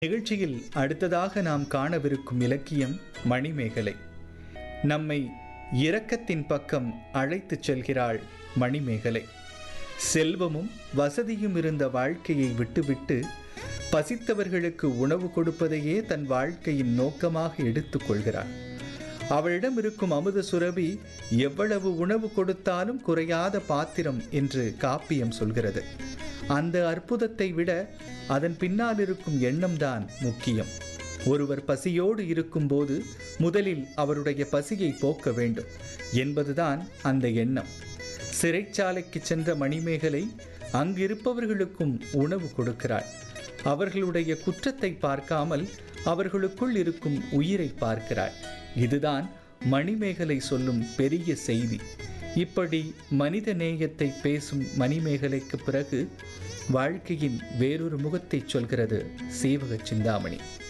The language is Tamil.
நிகழ்ச்சியில் அடுத்ததாக நாம் காணவிருக்கும் இலக்கியம் மணிமேகலை நம்மை இரக்கத்தின் பக்கம் அழைத்துச் செல்கிறாள் மணிமேகலை செல்வமும் வசதியும் இருந்த வாழ்க்கையை விட்டுவிட்டு பசித்தவர்களுக்கு உணவு கொடுப்பதையே தன் வாழ்க்கையின் நோக்கமாக எடுத்துக்கொள்கிறாள் அவளிடம் இருக்கும் அமுத சுரபி எவ்வளவு உணவு கொடுத்தாலும் குறையாத பாத்திரம் என்று காப்பியம் சொல்கிறது அந்த அற்புதத்தை விட அதன் பின்னால் இருக்கும் எண்ணம்தான் முக்கியம் ஒருவர் பசியோடு இருக்கும்போது முதலில் அவருடைய பசியை போக்க வேண்டும் என்பதுதான் அந்த எண்ணம் சிறைச்சாலைக்கு சென்ற மணிமேகலை அங்கிருப்பவர்களுக்கும் உணவு கொடுக்கிறாள் அவர்களுடைய குற்றத்தை பார்க்காமல் அவர்களுக்குள் இருக்கும் உயிரை பார்க்கிறாள் இதுதான் மணிமேகலை சொல்லும் பெரிய செய்தி இப்படி மனித நேயத்தை பேசும் மணிமேகலைக்கு பிறகு வாழ்க்கையின் வேறொரு முகத்தை சொல்கிறது சீவக சிந்தாமணி